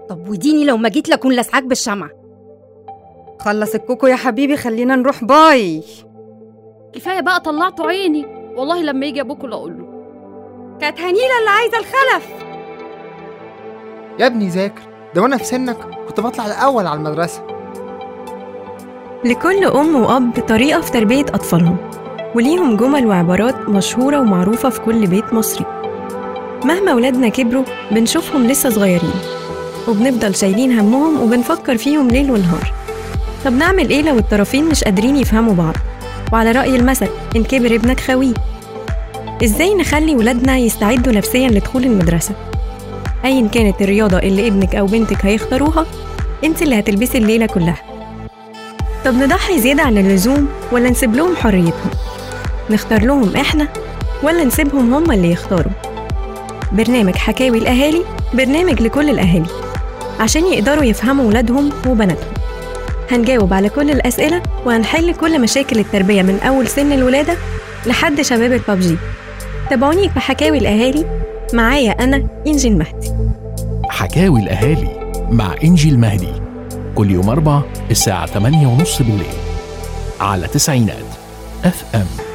طب وديني لو ما جيت لكون لسعاك بالشمعة خلص الكوكو يا حبيبي خلينا نروح باي كفايه بقى طلعتوا عيني والله لما يجي ابوكوا اقول له كانت هنيلة اللي عايزة الخلف يا ابني ذاكر ده وانا في سنك كنت بطلع الاول على المدرسه لكل أم وأب طريقة في تربية أطفالهم وليهم جمل وعبارات مشهورة ومعروفة في كل بيت مصري مهما ولادنا كبروا بنشوفهم لسه صغيرين وبنفضل شايلين همهم وبنفكر فيهم ليل ونهار طب نعمل إيه لو الطرفين مش قادرين يفهموا بعض وعلى رأي المثل إن كبر ابنك خويه إزاي نخلي ولادنا يستعدوا نفسيا لدخول المدرسة أيا كانت الرياضة اللي ابنك أو بنتك هيختاروها انت اللي هتلبسي الليلة كلها طب نضحي زيادة عن اللزوم ولا نسيب لهم حريتهم؟ نختار لهم إحنا ولا نسيبهم هم اللي يختاروا؟ برنامج حكاوي الأهالي برنامج لكل الأهالي عشان يقدروا يفهموا ولادهم وبناتهم هنجاوب على كل الأسئلة وهنحل كل مشاكل التربية من أول سن الولادة لحد شباب البابجي تابعوني في حكاوي الأهالي معايا أنا إنجي المهدي حكاوي الأهالي مع إنجي المهدي كل يوم أربع الساعة 8:30 بالليل على تسعينات اف ام